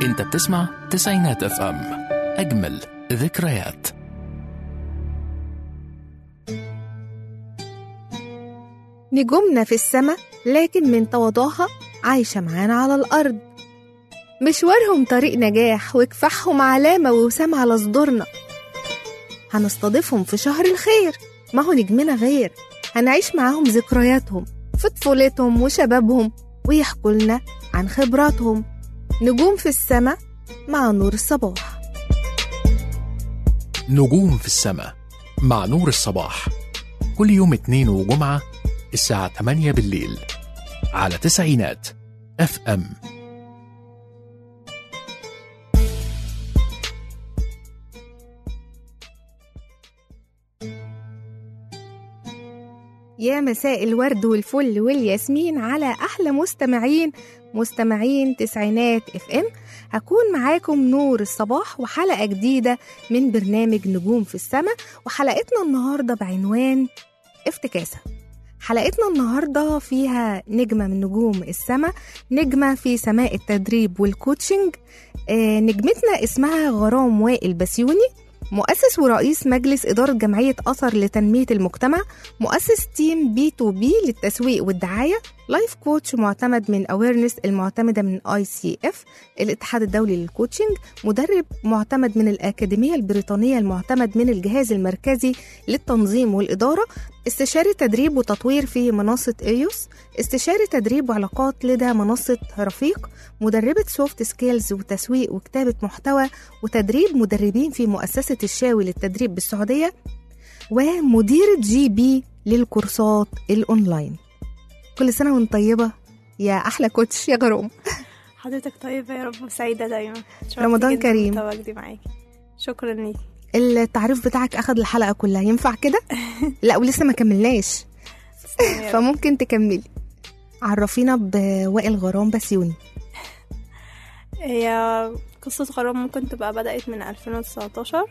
انت بتسمع تسعينات اف ام اجمل ذكريات نجومنا في السما لكن من تواضعها عايشة معانا على الأرض مشوارهم طريق نجاح وكفاحهم علامة ووسام على صدورنا هنستضيفهم في شهر الخير ما هو نجمنا غير هنعيش معاهم ذكرياتهم في طفولتهم وشبابهم ويحكوا لنا عن خبراتهم نجوم في السما مع نور الصباح نجوم في السماء مع نور الصباح كل يوم اثنين وجمعة الساعة 8 بالليل على تسعينات اف ام يا مساء الورد والفل والياسمين على أحلى مستمعين مستمعين تسعينات اف ام هكون معاكم نور الصباح وحلقة جديدة من برنامج نجوم في السماء وحلقتنا النهاردة بعنوان افتكاسة حلقتنا النهاردة فيها نجمة من نجوم السماء نجمة في سماء التدريب والكوتشنج آه، نجمتنا اسمها غرام وائل بسيوني مؤسس ورئيس مجلس إدارة جمعية أثر لتنمية المجتمع مؤسس تيم بي تو بي للتسويق والدعاية لايف كوتش معتمد من أويرنس المعتمدة من اي سي اف الاتحاد الدولي للكوتشنج مدرب معتمد من الأكاديمية البريطانية المعتمد من الجهاز المركزي للتنظيم والإدارة استشاري تدريب وتطوير في منصة ايوس استشاري تدريب وعلاقات لدى منصة رفيق مدربة سوفت سكيلز وتسويق وكتابة محتوى وتدريب مدربين في مؤسسة الشاوي للتدريب بالسعودية ومديرة جي بي للكورسات الأونلاين كل سنة وانت طيبة يا أحلى كوتش يا غروم حضرتك طيبة يا رب وسعيدة دايما شرفت رمضان جداً كريم. بتواجدي معاكي شكرا ليكي التعريف بتاعك أخد الحلقة كلها ينفع كده؟ لا ولسه ما كملناش تسلمي يا رب. فممكن تكملي عرفينا بوائل غرام بسيوني هي قصة غرام ممكن تبقى بدأت من 2019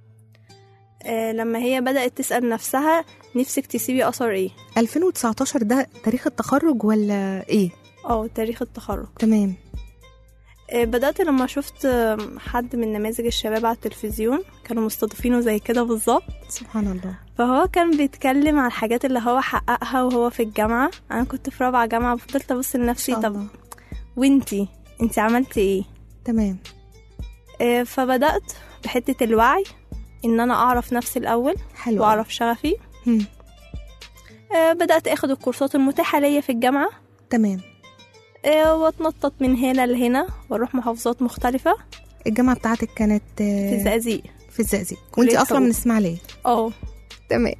آه، لما هي بدأت تسأل نفسها نفسك تسيبي أثر ايه 2019 ده تاريخ التخرج ولا ايه؟ اه تاريخ التخرج تمام آه، بدأت لما شفت آه، حد من نماذج الشباب على التلفزيون كانوا مستضيفينه زي كده بالظبط سبحان الله فهو كان بيتكلم عن الحاجات اللي هو حققها وهو في الجامعة أنا كنت في رابعة جامعة فضلت أبص لنفسي شاء طب الله. وانتي انتي عملتي ايه تمام آه، فبدأت بحتة الوعي إن أنا أعرف نفسي الأول حلو وأعرف شغفي هم. آه، بدأت أخد الكورسات المتاحة ليا في الجامعة تمام آه، وأتنطط من هنا لهنا وأروح محافظات مختلفة الجامعة بتاعتك كانت آه، في الزقازيق في الزقازيق كلية وانت اصلا حقوق. من اسماعيليه اه تمام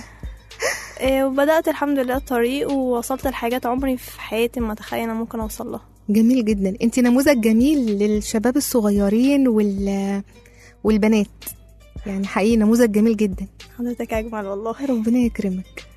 آه، وبدأت الحمد لله الطريق ووصلت لحاجات عمري في حياتي ما أتخيل أنا ممكن أوصل لها جميل جدا انت نموذج جميل للشباب الصغيرين وال والبنات يعني حقيقي نموذج جميل جدا حضرتك أجمل والله ربنا يكرمك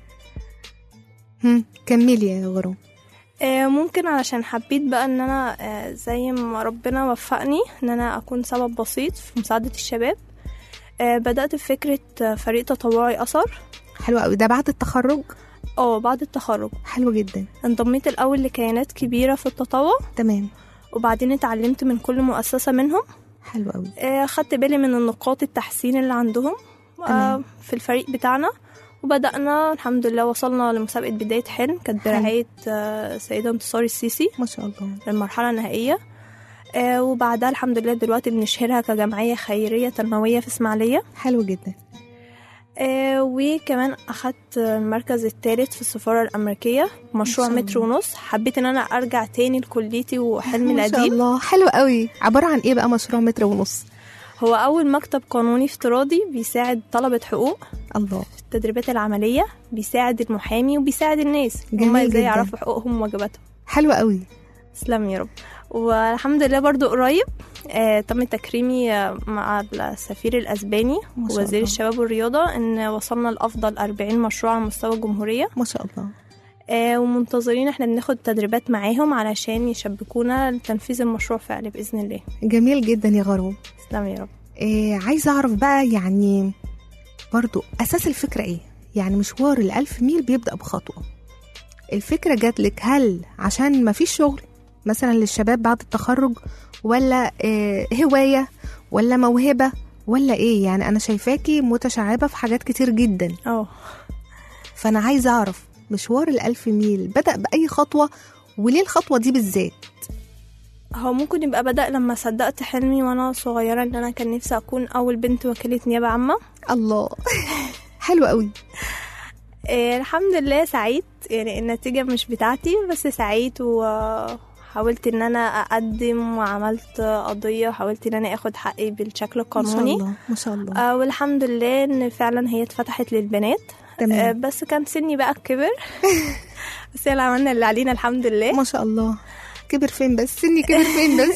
هم. كملي يا غرام آه، ممكن علشان حبيت بقى ان انا آه، زي ما ربنا وفقني ان انا اكون سبب بسيط في مساعدة الشباب آه، بدأت بفكرة آه، فريق تطوعي أثر حلو قوي ده بعد التخرج اه بعد التخرج حلو جدا انضميت الأول لكيانات كبيرة في التطوع تمام وبعدين اتعلمت من كل مؤسسة منهم حلو قوي آه، خدت بالي من النقاط التحسين اللي عندهم آه، تمام. في الفريق بتاعنا وبدأنا الحمد لله وصلنا لمسابقة بداية حلم كانت حلو. برعاية آه، سيدة انتصار السيسي ما شاء الله للمرحلة النهائية آه، وبعدها الحمد لله دلوقتي بنشهرها كجمعية خيرية تنموية في إسماعيلية حلو جدا آه، وكمان أخدت المركز الثالث في السفارة الأمريكية مشروع ما شاء متر ونص حبيت إن أنا أرجع تاني لكليتي وحلمي ما شاء القديم الله حلو قوي عبارة عن ايه بقى مشروع متر ونص هو أول مكتب قانوني افتراضي بيساعد طلبة حقوق الله في التدريبات العملية بيساعد المحامي وبيساعد الناس جميل هما ازاي جدا. يعرفوا حقوقهم وواجباتهم حلو قوي تسلم يا رب والحمد لله برضو قريب آه تم تكريمي آه، مع السفير الأسباني ما شاء ووزير الله. الشباب والرياضة إن وصلنا لأفضل 40 مشروع على مستوى الجمهورية ما شاء الله آه ومنتظرين احنا بناخد تدريبات معاهم علشان يشبكونا لتنفيذ المشروع فعلي بإذن الله جميل جدا يا غرام تسلم يا رب إيه عايزة أعرف بقى يعني برضو أساس الفكرة إيه؟ يعني مشوار الألف ميل بيبدأ بخطوة الفكرة جات لك هل عشان ما فيش شغل مثلا للشباب بعد التخرج ولا آه، هواية ولا موهبة ولا ايه يعني انا شايفاكي متشعبة في حاجات كتير جدا اه فانا عايزة اعرف مشوار الألف ميل بدأ بأي خطوة وليه الخطوة دي بالذات هو ممكن يبقى بدأ لما صدقت حلمي وانا صغيرة ان انا كان نفسي اكون اول بنت وكيلة نيابة عامة الله حلو قوي إيه الحمد لله سعيت يعني النتيجة مش بتاعتي بس سعيت وحاولت ان انا اقدم وعملت قضية وحاولت ان انا اخد حقي بالشكل ما شاء القانوني الله ما شاء الله آه والحمد لله ان فعلا هي اتفتحت للبنات آه تمام بس كان سني بقى كبر بس يلا عملنا اللي علينا الحمد لله ما شاء الله كبر فين بس سني كبر فين بس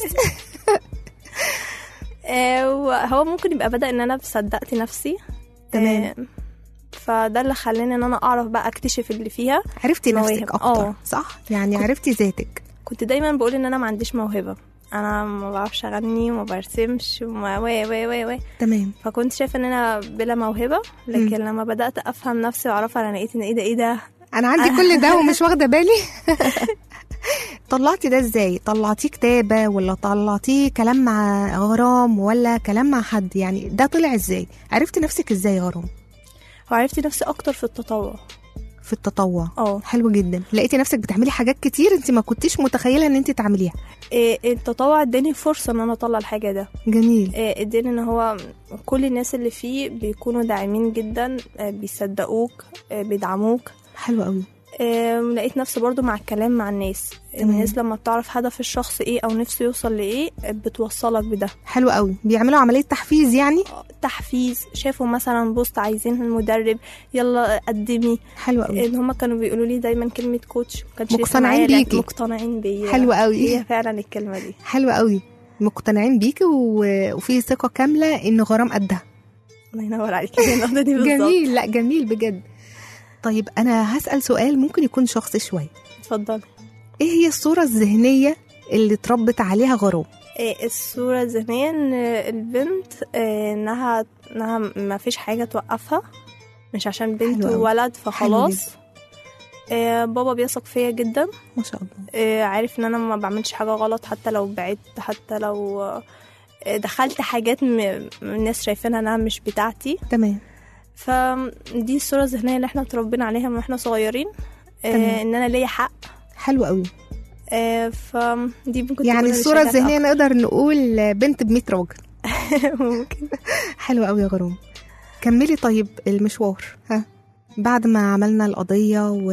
آه وهو ممكن يبقى بدأ ان انا صدقت نفسي تمام. آه فده اللي خلاني ان انا اعرف بقى اكتشف اللي فيها عرفتي مواهب. نفسك اكتر اه. صح يعني عرفتي ذاتك كنت دايما بقول ان انا ما عنديش موهبه انا ما بعرفش اغني وما برسمش وما و و و و تمام فكنت شايفه ان انا بلا موهبه لكن لما بدات افهم نفسي واعرفها انا لقيت ان ايه ده ايه ده انا عندي كل ده ومش واخده بالي طلعتي ده ازاي طلعتيه كتابه ولا طلعتيه كلام مع غرام ولا كلام مع حد يعني ده طلع ازاي عرفتي نفسك ازاي يا غرام وعرفت نفسي اكتر في التطوع في التطوع اه حلو جدا لقيتي نفسك بتعملي حاجات كتير انت ما كنتيش متخيله ان انت تعمليها إيه التطوع اداني فرصه ان انا اطلع الحاجه ده جميل إيه اداني ان هو كل الناس اللي فيه بيكونوا داعمين جدا آه، بيصدقوك آه، بيدعموك حلو قوي آه، لقيت نفسي برضو مع الكلام مع الناس تمام. الناس لما بتعرف هدف الشخص ايه او نفسه يوصل لايه آه، بتوصلك بده حلو قوي بيعملوا عمليه تحفيز يعني تحفيز شافوا مثلا بوست عايزين المدرب يلا قدمي حلو قوي ان هم كانوا بيقولوا لي دايما كلمه كوتش ما كانش لسه مقتنعين معايا، لا، بيكي. مقتنعين بيا حلو قوي هي فعلا الكلمه دي حلو قوي مقتنعين بيكي و... وفي ثقه كامله ان غرام قدها الله ينور عليكي هي النقطه دي بالظبط جميل لا جميل بجد طيب انا هسال سؤال ممكن يكون شخصي شويه اتفضلي ايه هي الصوره الذهنيه اللي اتربت عليها غرام إيه الصورة الذهنية ان البنت إيه، انها انها ما فيش حاجة توقفها مش عشان بنت حلو أوي. وولد حلو فخلاص إيه بابا بيثق فيا جدا ما شاء الله إيه عارف ان انا ما بعملش حاجة غلط حتى لو بعدت حتى لو إيه، دخلت حاجات م- الناس شايفينها انها مش بتاعتي تمام فدي الصورة الذهنية اللي احنا اتربينا عليها من واحنا صغيرين تمام. إيه ان انا ليا حق حلو قوي إيه فدي ممكن يعني تكون اللي الصوره شجعتني الذهنيه نقدر نقول بنت ب 100 راجل أكتر. ممكن حلو قوي يا غرام كملي طيب المشوار ها بعد ما عملنا القضيه و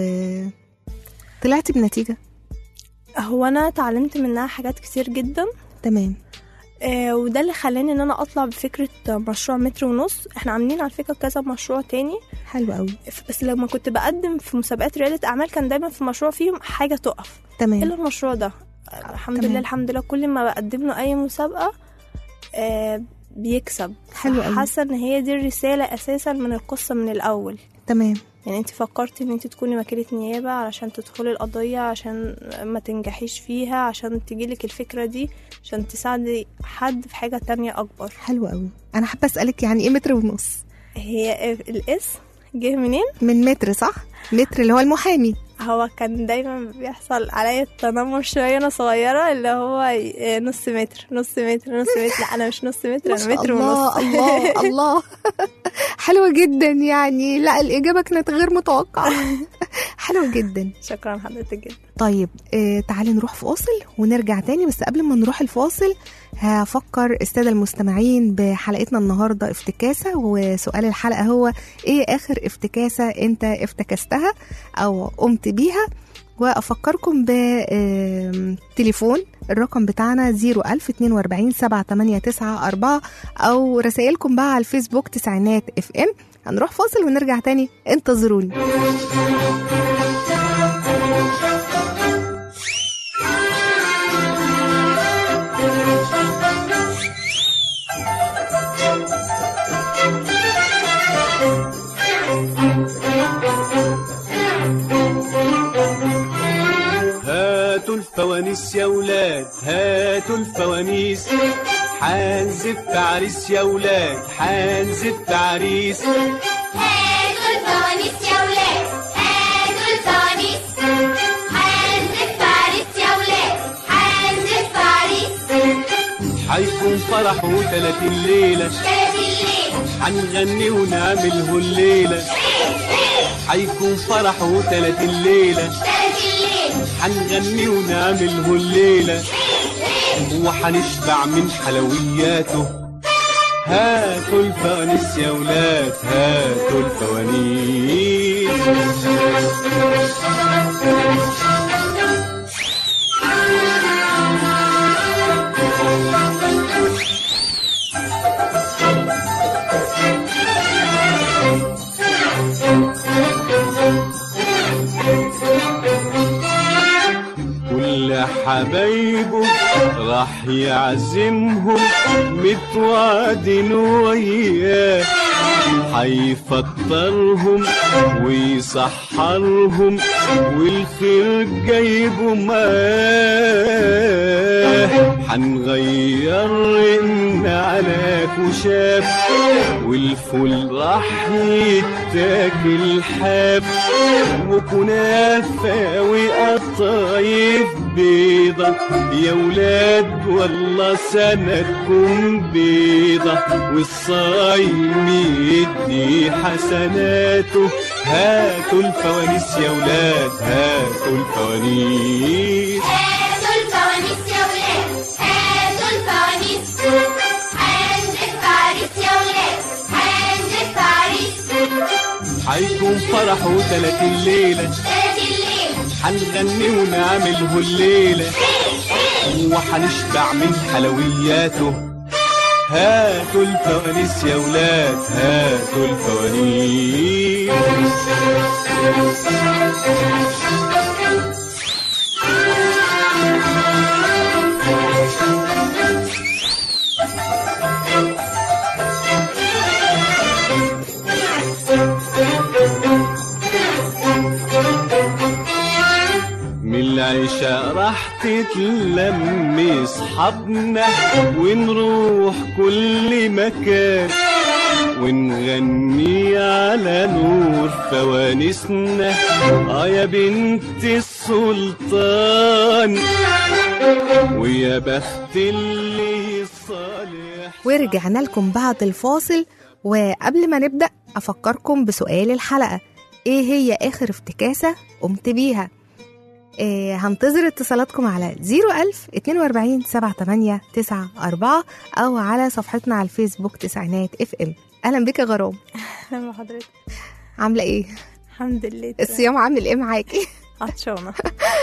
طلعتي بنتيجه هو انا اتعلمت منها حاجات كتير جدا تمام آه وده اللي خلاني ان انا اطلع بفكره مشروع متر ونص احنا عاملين على فكره كذا مشروع تاني حلو قوي ف- بس لما كنت بقدم في مسابقات رياده اعمال كان دايما في مشروع فيهم حاجه تقف تمام الا المشروع ده آه، الحمد تمام. لله الحمد لله كل ما بقدم له اي مسابقه آه بيكسب حلو قوي. حاسه ان هي دي الرساله اساسا من القصه من الاول تمام يعني انت فكرتي ان انت تكوني وكيلة نيابة علشان تدخلي القضية عشان ما تنجحيش فيها عشان تجيلك الفكرة دي عشان تساعدي حد في حاجة تانية أكبر حلو قوي انا حابه اسالك يعني ايه متر ونص هي الاسم جه منين؟ من متر صح متر اللي هو المحامي هو كان دايما بيحصل عليا التنمر شوية أنا صغيرة اللي هو ي- نص متر نص متر نص متر لا أنا مش نص متر ما أنا شاء متر الله ونص الله الله حلوة جدا يعني لا الإجابة كانت غير متوقعة حلوة جدا شكرا حضرتك جدا طيب آه تعالي نروح فاصل ونرجع تاني بس قبل ما نروح الفاصل هفكر السادة المستمعين بحلقتنا النهاردة افتكاسة وسؤال الحلقة هو ايه آخر افتكاسة انت افتكستها أو قمت بيها وأفكركم بتليفون الرقم بتاعنا 01042 7894 أو رسائلكم بقى على الفيسبوك تسعينات اف ام هنروح فاصل ونرجع تاني انتظروني هاتوا الفوانيس يا ولاد هاتوا الفوانيس حنزف عريس يا ولاد حنزف عريس هاتوا الفوانيس يا ولاد هاتوا الفوانيس هنزف عريس يا ولاد حيكون فرح وتلاتين ليلة تلات الليل حنغني ونعمله الليلة حيكون فرح وتلاتين ليلة تلات الليل حنغني ونعمله الليلة وحنشبع من حلوياته هاتوا الفوانيس يا ولاد هاتوا الفوانيس كل حبايبه راح يعزمهم متوعدين وياه حيفطرهم ويسحرهم والخير جايبه معاه حنغير على كشاف والفول راح يتاكل حاف وكنافة وقطايف بيضة يا ولاد والله سنتكم بيضة والصايم يدي حسناته هاتوا الفوانيس يا ولاد هاتوا الفوانيس هاتوا الفوانيس يا ولاد هاتوا الفوانيس هنزف عريس يا ولاد هنزف عريس حيكون فرح وتلاتين ليلة تلات الليل حنغني ونعمله الليلة وحنشبع من حلوياته هاتوا الفوانيس يا ولاد هاتوا الفوانيس من العشاء راح تتلم اصحابنا ونروح كل مكان ونغني على نور فوانيسنا اه يا بنت السلطان ويا بخت اللي صالح ورجعنا لكم بعد الفاصل وقبل ما نبدأ أفكركم بسؤال الحلقة إيه هي آخر افتكاسة قمت بيها؟ إيه هنتظر اتصالاتكم على 01000 42 78 94 أو على صفحتنا على الفيسبوك تسعينات اف ام أهلا بك يا غرام اهلا بحضرتك عاملة إيه؟ الحمد لله الصيام عامل إيه معاكي؟ عطشانه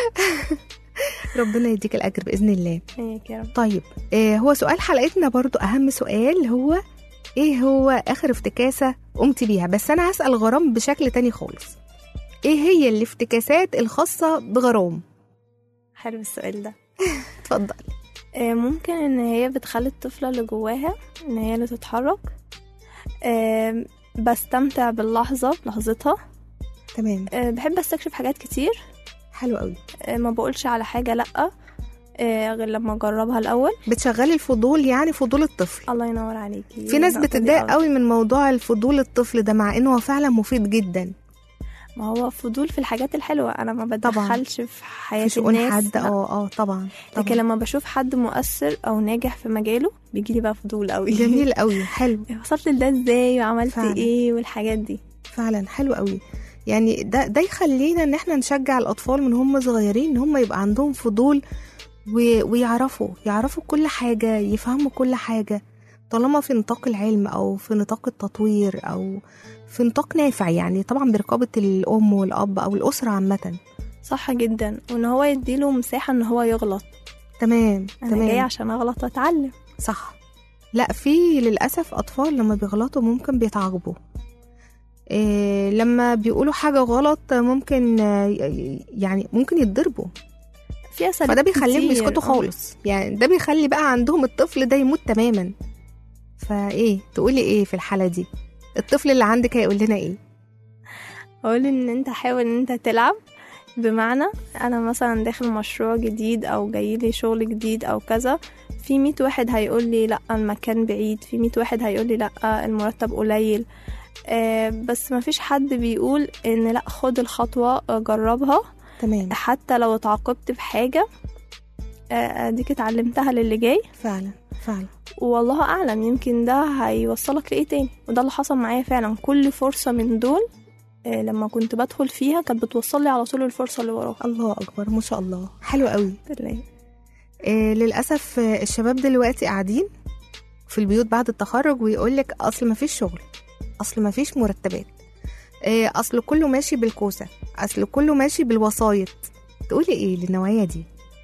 ربنا يديك الأجر بإذن الله هيك يا رب طيب آه هو سؤال حلقتنا برضو أهم سؤال هو إيه هو آخر افتكاسة قمت بيها بس أنا هسأل غرام بشكل تاني خالص إيه هي الافتكاسات الخاصة بغرام حلو السؤال ده اتفضل آه، ممكن ان هي بتخلي الطفلة اللي جواها ان هي اللي تتحرك آه، بستمتع باللحظة بلحظتها تمام آه، بحب استكشف حاجات كتير حلو قوي آه، ما بقولش على حاجة لأ آه، غير لما اجربها الاول بتشغلي الفضول يعني فضول الطفل الله ينور عليكي في ناس النقطة دي بتتضايق أوي. قوي من موضوع الفضول الطفل ده مع انه هو فعلا مفيد جدا ما هو فضول في الحاجات الحلوة انا ما بدخلش في حياة في شؤون الناس حد لأ. اه اه طبعا لكن طبعا لما بشوف حد مؤثر او ناجح في مجاله بيجيلي بقى فضول قوي جميل قوي حلو وصلت لده ازاي وعملت فعلا. ايه والحاجات دي فعلا حلو قوي يعني ده ده يخلينا ان احنا نشجع الاطفال من هم صغيرين ان هم يبقى عندهم فضول و- ويعرفوا يعرفوا كل حاجه يفهموا كل حاجه طالما في نطاق العلم او في نطاق التطوير او في نطاق نافع يعني طبعا برقابه الام والاب او الاسره عامه صح جدا وان هو يديله مساحة ان هو يغلط تمام انا جاي تمام عشان اغلط واتعلم صح لا في للأسف أطفال لما بيغلطوا ممكن بيتعاقبوا إيه لما بيقولوا حاجة غلط ممكن آه، ي- يعني ممكن يتضربوا في اساليب فده بيخليهم كتير. يسكتوا آه. خالص يعني ده بيخلي بقى عندهم الطفل ده يموت تماما فايه تقولي ايه في الحالة دي الطفل اللي عندك هيقول لنا ايه اقول ان انت حاول ان انت تلعب بمعنى انا مثلا داخل مشروع جديد او جايلي شغل جديد او كذا في مية واحد هيقول لي لا المكان بعيد في مية واحد هيقول لي لا المرتب قليل آه بس ما فيش حد بيقول ان لا خد الخطوة آه، جربها تمام حتى لو اتعاقبت بحاجة آه، اديك اتعلمتها للي جاي فعلا فعلا والله اعلم يمكن ده هيوصلك لايه تاني وده اللي حصل معايا فعلا كل فرصه من دول آه، لما كنت بدخل فيها كانت بتوصل لي على طول الفرصه اللي وراها الله اكبر ما شاء الله حلو قوي بالله آه للاسف آه، الشباب دلوقتي قاعدين في البيوت بعد التخرج ويقول لك اصل ما فيش شغل اصل ما فيش مرتبات آه اصل كله ماشي بالكوسه اصل كله ماشي بالوسايط تقولي ايه للنوعيه دي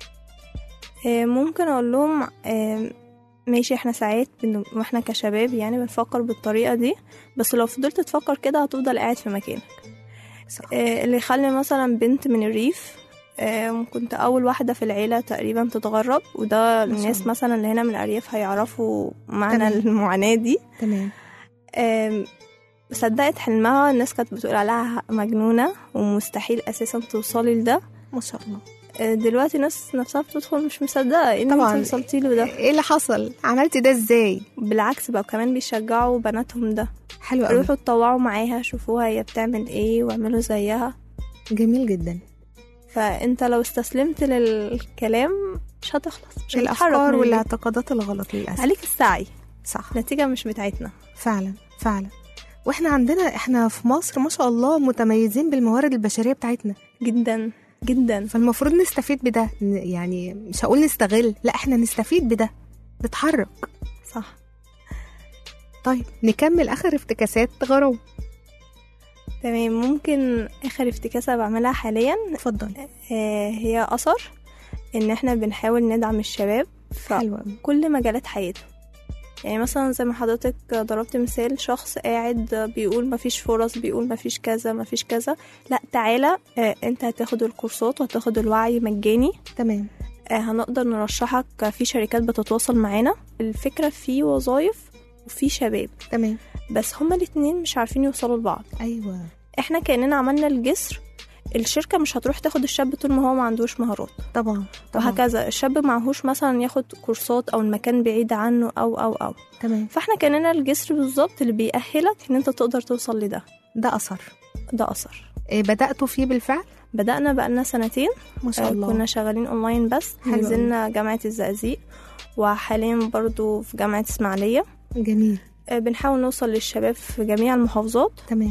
آه، ممكن اقول لهم آه، ماشي احنا ساعات بن- واحنا كشباب يعني بنفكر بالطريقه دي بس لو فضلت تفكر كده هتفضل قاعد في مكانك صح. آه، اللي يخلي مثلا بنت من الريف آه، كنت اول واحده في العيله تقريبا تتغرب وده ما شاء الناس الله. مثلا اللي هنا من الارياف هيعرفوا معنى تمام. المعاناه دي تمام آم، صدقت حلمها الناس كانت بتقول عليها مجنونه ومستحيل اساسا توصلي لده ما شاء الله آه، دلوقتي الناس نفسها بتدخل مش مصدقه ايه اللي طبعاً. انت وصلتي له ده ايه اللي حصل عملتي ده ازاي بالعكس بقى كمان بيشجعوا بناتهم ده حلو قوي روحوا اتطوعوا معاها شوفوها هي بتعمل ايه واعملوا زيها جميل جدا فانت لو استسلمت للكلام مش هتخلص مش هتتحرك الافكار من البيت. والاعتقادات الغلط للاسف عليك السعي صح النتيجة مش بتاعتنا فعلا فعلا واحنا عندنا احنا في مصر ما شاء الله متميزين بالموارد البشريه بتاعتنا جدا جدا فالمفروض نستفيد بده ن- يعني مش هقول نستغل لا احنا نستفيد بده نتحرك صح طيب نكمل اخر افتكاسات غرام تمام ممكن اخر افتكاسة بعملها حاليا اتفضل آه، هي اثر ان احنا بنحاول ندعم الشباب في حلو قوي كل مجالات حياته يعني مثلا زي ما حضرتك ضربت مثال شخص قاعد بيقول مفيش فرص بيقول مفيش كذا مفيش كذا لا تعالى آه، انت هتاخد الكورسات وهتاخد الوعي مجاني تمام آه، هنقدر نرشحك في شركات بتتواصل معانا الفكرة في وظائف وفي شباب تمام بس هما الاتنين مش عارفين يوصلوا لبعض ايوه احنا كأننا عملنا الجسر الشركة مش هتروح تاخد الشاب طول ما هو ما عندوش مهارات طبعا طبعا وهكذا الشاب معهوش مثلا ياخد كورسات او المكان بعيد عنه او او او تمام فاحنا كاننا الجسر بالظبط اللي بيأهلك ان انت تقدر توصل لده ده اثر ده اثر إيه بداتوا فيه بالفعل بدأنا بقالنا سنتين ما شاء آه، الله كنا شغالين اونلاين بس حلو أوي. نزلنا جامعة الزقازيق وحاليا برضو في جامعة اسماعيلية جميل آه، بنحاول نوصل للشباب في جميع المحافظات تمام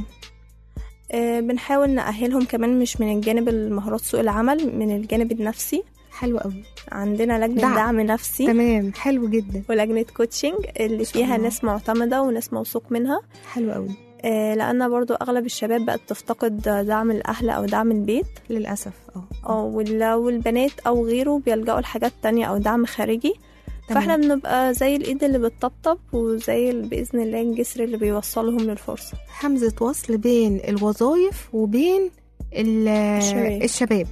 آه، بنحاول نأهلهم كمان مش من الجانب المهارات سوق العمل من الجانب النفسي حلو قوي عندنا لجنة دعم. دعم, نفسي تمام حلو جدا ولجنة كوتشنج اللي ما شاء فيها الله. ناس معتمدة وناس موثوق منها حلو قوي آه، لأن برضو أغلب الشباب بقت تفتقد دعم الأهل أو دعم البيت للاسف اه أو وال- والبنات أو غيره بيلجأوا لحاجات تانية أو دعم خارجي تمام. فاحنا بنبقى زي الإيد اللي بتطبطب وزي ال- بإذن الله الجسر اللي بيوصلهم للفرصة حمزه وصل بين الوظائف وبين ال- الشباب. الشباب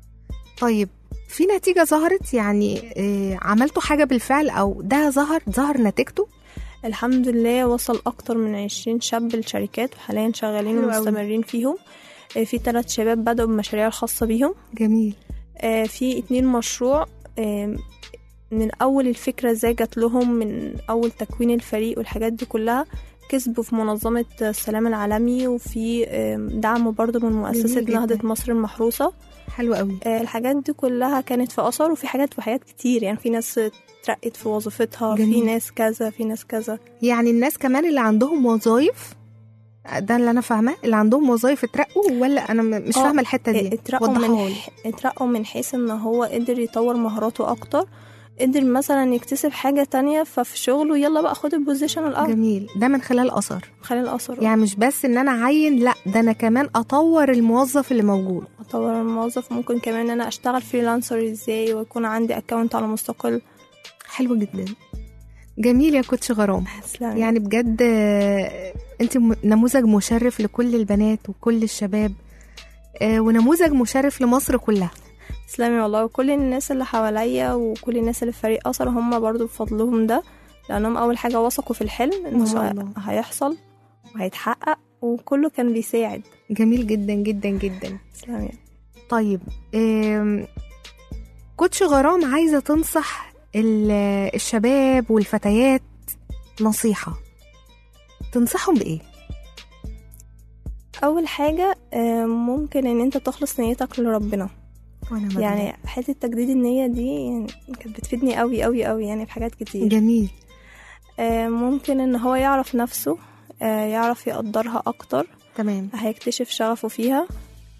طيب في نتيجة ظهرت يعني آه، عملتوا حاجة بالفعل أو ده ظهر ظهر نتيجته الحمد لله وصل أكتر من عشرين شاب لشركات وحاليا شغالين حلو أوي. ومستمرين فيهم آه، في ثلاث شباب بدأوا بمشاريع الخاصة بيهم جميل آه، في اتنين مشروع آم، من أول الفكرة ازاي جات لهم من أول تكوين الفريق والحاجات دي كلها كسبوا في منظمة السلام العالمي وفي آم، دعم برضه من مؤسسة جدا. نهضة مصر المحروسة حلو قوي آه، الحاجات دي كلها كانت في أثر وفي حاجات وحاجات كتير يعني في ناس اترقت في وظيفتها في جميل. ناس كذا في ناس كذا يعني الناس كمان اللي عندهم وظائف ده اللي انا فاهماه اللي عندهم وظائف اترقوا ولا انا م- مش آه، فاهمه الحته دي اترقوا وضحوها من لي. ح- اترقوا من حيث ان هو قدر يطور مهاراته اكتر قدر مثلا يكتسب حاجة تانية ففي شغله يلا بقى خد البوزيشن الأول جميل ده من خلال اثر خلي الأثر يعني مش بس ان انا اعين لا ده انا كمان اطور الموظف اللي موجود أطور الموظف ممكن كمان إن أنا أشتغل فريلانسر إزاي ويكون عندي أكونت على مستقل حلو جدا جميل يا كوتش غرام تسلمي. يعني بجد آه، انت م- نموذج مشرف لكل البنات وكل الشباب آه، ونموذج مشرف لمصر كلها تسلمي والله وكل الناس اللي حواليا وكل الناس اللي في فريق أثر هم برضو بفضلهم ده لأنهم أول حاجة وثقوا في الحلم إن ما شاء هو الله. هيحصل وهيتحقق وكله كان بيساعد جميل جدا جدا جدا تسلمي طيب آم، كوتش غرام عايزة تنصح ال- الشباب والفتيات نصيحة تنصحهم بإيه؟ اول حاجه آه، ممكن ان انت تخلص نيتك لربنا وانا مجنون. يعني حته تجديد النيه دي يعني كانت بتفيدني قوي قوي قوي يعني في حاجات كتير جميل آه، ممكن ان هو يعرف نفسه آه، يعرف يقدرها اكتر تمام هيكتشف شغفه فيها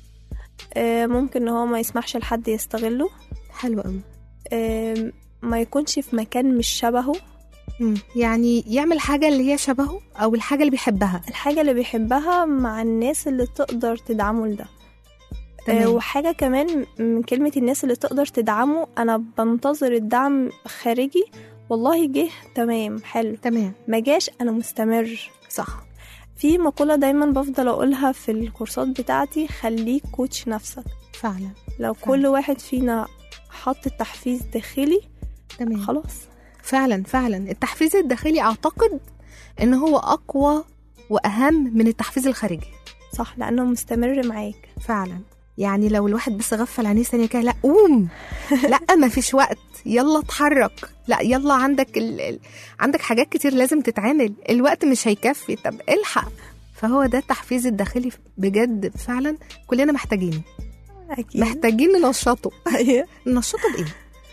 آه، ممكن ان هو ما يسمحش لحد يستغله حلو قوي آه، ما يكونش في مكان مش شبهه مم. يعني يعمل حاجة اللي هي شبهه أو الحاجة اللي بيحبها الحاجة اللي بيحبها مع الناس اللي تقدر تدعمه لده آه، تمام. وحاجة كمان من كلمة الناس اللي تقدر تدعمه أنا بنتظر الدعم خارجي والله جه تمام حلو تمام ما جاش أنا مستمر صح في مقولة دايما بفضل أقولها في الكورسات بتاعتي خليك كوتش نفسك فعلا لو فعلا. كل واحد فينا حط تحفيز داخلي تمام خلاص فعلا فعلا التحفيز الداخلي أعتقد إن هو أقوى وأهم من التحفيز الخارجي صح لأنه مستمر معاك فعلا يعني لو الواحد بس غفل عينيه ثانية كده لا قوم لا ما فيش وقت يلا اتحرك لا يلا عندك ال... ال... عندك حاجات كتير لازم تتعمل الوقت مش هيكفي طب الحق فهو ده التحفيز الداخلي بجد فعلا كلنا محتاجينه أكيد محتاجين ننشطه أيوة. ننشطه بايه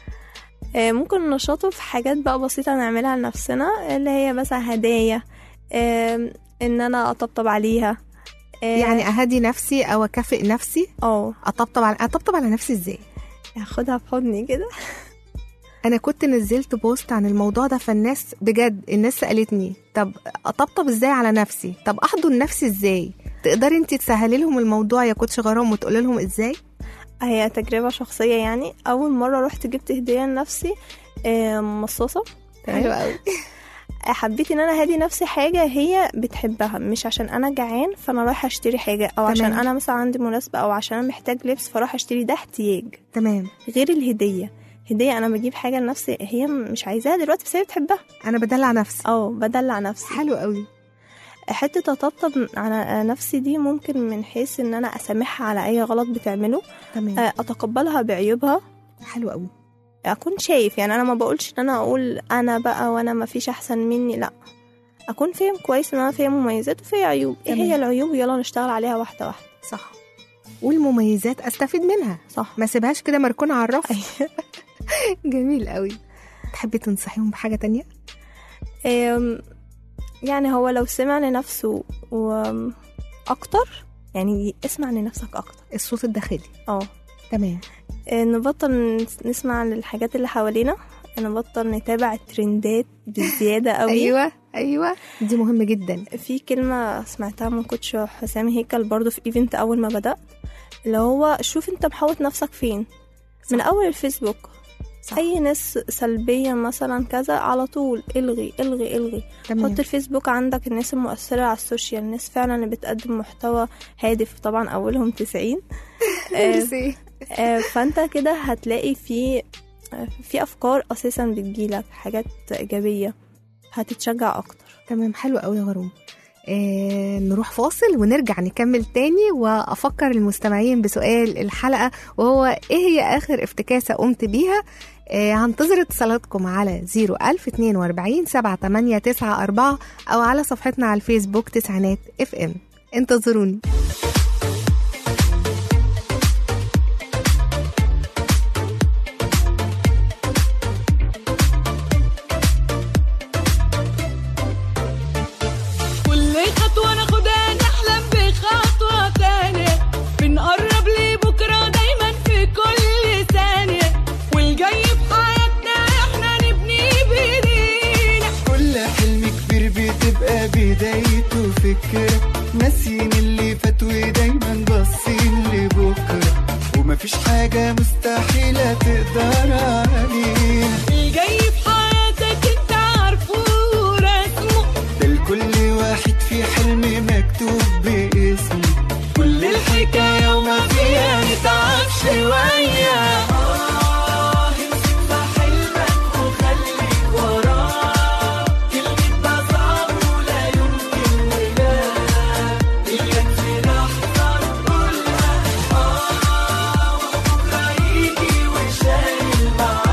آه، ممكن ننشطه في حاجات بقى بسيطة نعملها لنفسنا اللي هي مثلا هدايا آم، ان انا اطبطب عليها آه، يعني اهدي نفسي او اكافئ نفسي اه اطبطب على اطبطب على نفسي ازاي اخدها في حضني كده انا كنت نزلت بوست عن الموضوع ده فالناس بجد الناس سالتني طب اطبطب ازاي على نفسي طب احضن نفسي ازاي تقدري انت تسهلي لهم الموضوع يا كوتش غرام وتقولي لهم ازاي هي تجربة شخصية يعني أول مرة رحت جبت هدية لنفسي آه، مصاصة حلو قوي حبيت ان انا هدي نفسي حاجة هي بتحبها مش عشان انا جعان فانا رايحة اشتري حاجة او عشان تمام. انا مثلا عندي مناسبة او عشان انا محتاج لبس فراح اشتري ده احتياج تمام غير الهدية هدية انا بجيب حاجة لنفسي هي مش عايزاها دلوقتي بس هي بتحبها انا بدلع نفسي اه بدلع نفسي حلو قوي حتة أطبطب على نفسي دي ممكن من حيث إن أنا أسامحها على أي غلط بتعمله تمام آه، أتقبلها بعيوبها حلو قوي أكون شايف يعني أنا ما بقولش إن أنا أقول أنا بقى وأنا ما فيش أحسن مني لأ أكون فاهم كويس إن أنا فيها مميزات وفيها عيوب إيه تمام. هي العيوب يلا نشتغل عليها واحدة واحدة صح والمميزات استفيد منها صح ما سيبهاش كده مركونه على الرف جميل قوي تحبي تنصحيهم بحاجه تانية آم، يعني هو لو سمع لنفسه وأكتر يعني اسمع لنفسك أكتر الصوت الداخلي اه تمام آه، نبطل نس- نسمع للحاجات اللي حوالينا نبطل نتابع الترندات بزيادة قوي ايوه ايوه دي مهمه جدا في كلمة سمعتها من كوتش حسام هيكل برضو في ايفنت أول ما بدأت اللي هو شوف انت محوط نفسك فين من أول الفيسبوك صح. أي ناس سلبية مثلا كذا على طول الغي الغي الغي تمام حط الفيسبوك عندك الناس المؤثرة على السوشيال الناس فعلا اللي بتقدم محتوى هادف طبعا أولهم تسعين آه، ميرسي. آه، فانت كده هتلاقي في آه، في افكار اساسا بتجيلك حاجات ايجابيه هتتشجع اكتر تمام حلو قوي يا غروم آه نروح فاصل ونرجع نكمل تاني وافكر المستمعين بسؤال الحلقه وهو ايه هي اخر افتكاسه قمت بيها آه هنتظر اتصالاتكم على 01042 7894 او على صفحتنا على الفيسبوك تسعينات اف ام انتظروني كل خطوة ناخدها نحلم بخطوة تانية بنقرب لبكرة دايما في كل ثانية والجاي في حياتنا احنا نبني بايدينا كل حلم كبير بتبقى بدايته فكرة ناسيين اللي فات ودايما باصين لبكرة ومفيش حاجة مستحيلة تقدر علينا الجاي في حياتك انت عارفه ورسمه ده لكل واحد في حلم مكتوب باسمه كل الحكاية وما فيها نتعب شوية آه، امسك في حلمك وخليك وراه كلمة ده صعب ولا يمكن ولا إياك في لحظة تقولها آه وبكرة يجي وشايل معاه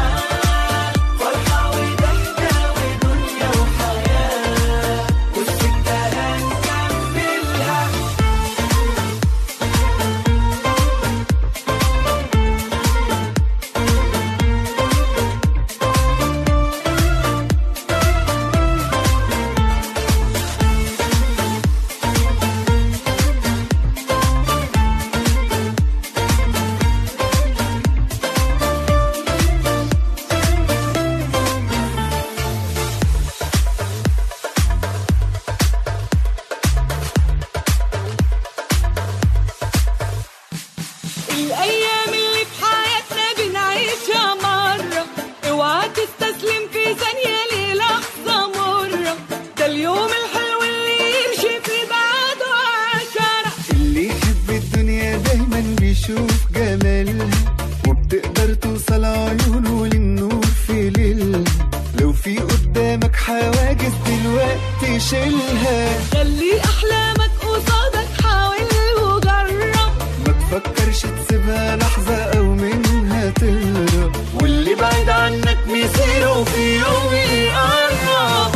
شيلها خلي احلامك قصادك حاول وجرب ما تفكرش تسيبها لحظة أو منها تهرب واللي بعيد عنك مصيره في يوم يقرب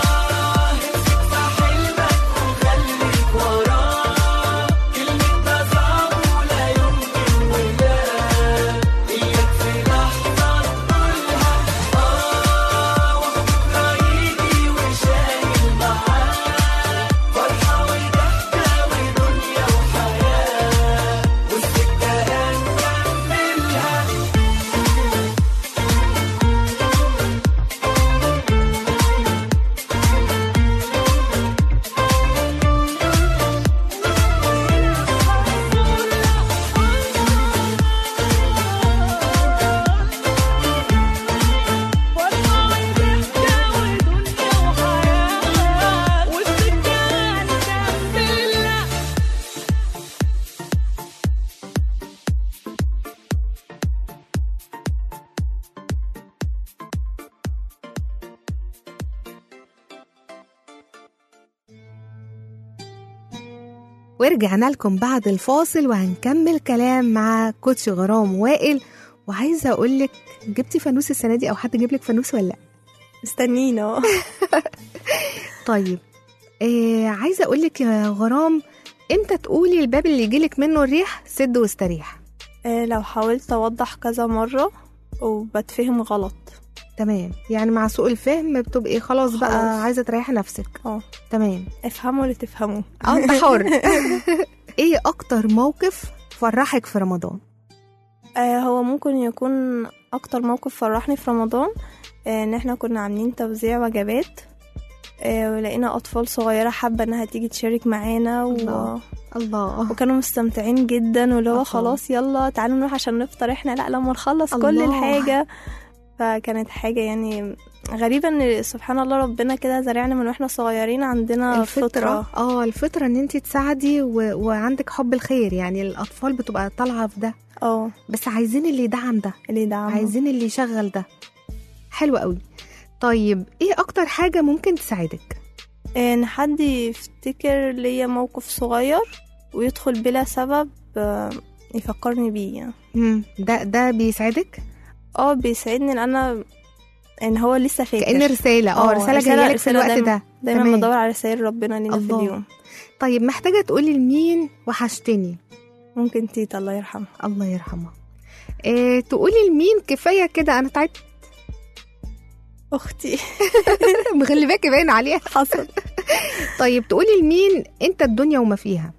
ورجعنا لكم بعد الفاصل وهنكمل كلام مع كوتش غرام وائل وعايزه اقول لك جبتي فانوس السنه دي او حد جاب لك فانوس ولا لا مستنينا طيب آه عايزه اقول لك يا غرام امتى تقولي الباب اللي يجيلك منه الريح سد واستريح آه، لو حاولت اوضح كذا مرة وبتفهم غلط تمام يعني مع سوء الفهم بتبقي خلاص بقى خلاص. عايزه تريحي نفسك اه تمام افهموا اللي تفهموه اه انت حر ايه اكتر موقف فرحك في رمضان آه، هو ممكن يكون اكتر موقف فرحني في رمضان آه، ان احنا كنا عاملين توزيع وجبات آه، ولقينا اطفال صغيره حابه انها تيجي تشارك معانا و... الله. الله وكانوا مستمتعين جدا واللي هو الله. خلاص يلا تعالوا نروح عشان نفطر احنا لا لما نخلص كل الله. الحاجه فكانت حاجه يعني غريبه ان سبحان الله ربنا كده زرعنا من واحنا صغيرين عندنا الفطرة فطره اه الفطرة ان انت تساعدي و... وعندك حب الخير يعني الاطفال بتبقى طالعة في ده اه بس عايزين اللي يدعم ده اللي دعم عايزين اللي يشغل ده حلو قوي طيب ايه اكتر حاجة ممكن تساعدك ان حد يفتكر ليا موقف صغير ويدخل بلا سبب آه، يفكرني بيه يعني مم. ده ده بيساعدك اه بيساعدني ان انا ان هو لسه فاكر كأن رسالة اه اه، رسالة رسالة- جاية لك في رسالة الوقت دايما- ده دايما تمام. بدور على رسائل ربنا لينا في الله. اليوم طيب محتاجة تقولي لمين وحشتني ممكن تيتا الله يرحمها الله يرحمها إيه تقولي لمين كفاية كده انا تعبت اختي مغلباكي باين عليها حصل طيب تقولي لمين انت الدنيا وما فيها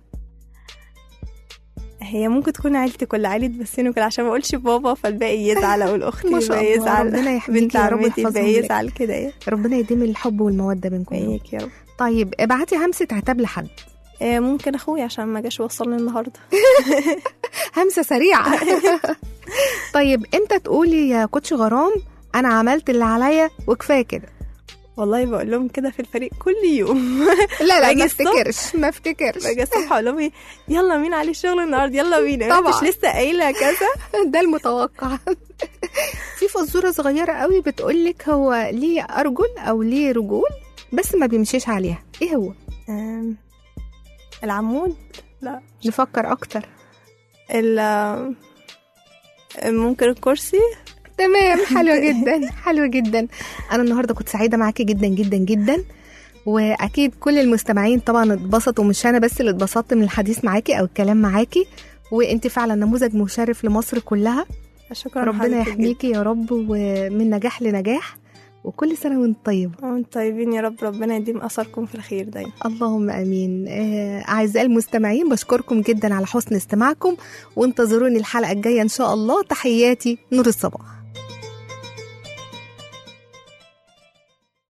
هي ممكن تكون عيلتي كل عيلة بسين كده عشان ما اقولش بابا فالباقي يزعل اقول اختي ما شاء الباقي الله، يزعل ربنا يحميكي بنت يا رب عمتي ويحفظهم الباقي لك. يزعل كده ايه ربنا يديم الحب والمودة بينكم يا رب. وياك يا رب طيب ابعتي همسة عتاب لحد آه، ممكن اخويا عشان ما جاش وصلني النهارده همسة سريعة طيب امتى تقولي يا كوتش غرام انا عملت اللي عليا وكفايه كده والله بقول لهم كده في الفريق كل يوم لا لا باجي ما الصبح- افتكرش ما افتكرش باجي الصبح اقول لهم ايه يلا مين عليه الشغل النهارده يلا بينا طبعا. مش لسه قايله كذا ده المتوقع في فزوره صغيره قوي بتقولك هو ليه ارجل او ليه رجول بس ما بيمشيش عليها ايه هو آم، العمود لا نفكر اكتر ال آم، ممكن الكرسي تمام حلوة جدا حلوة جدا أنا النهاردة كنت سعيدة معاكي جدا جدا جدا وأكيد كل المستمعين طبعا اتبسطوا مش أنا بس اللي اتبسطت من الحديث معاكي أو الكلام معاكي وانت فعلا نموذج مشرف لمصر كلها شكرا ربنا لحضرتك يحميكي يا رب ومن نجاح لنجاح وكل سنة وانت طيبة جداً. وانتم طيبين يا رب ربنا يديم اثركم في الخير دايما اللهم امين آه، اعزائي المستمعين بشكركم جدا على حسن استماعكم وانتظروني الحلقه الجايه ان شاء الله تحياتي نور الصباح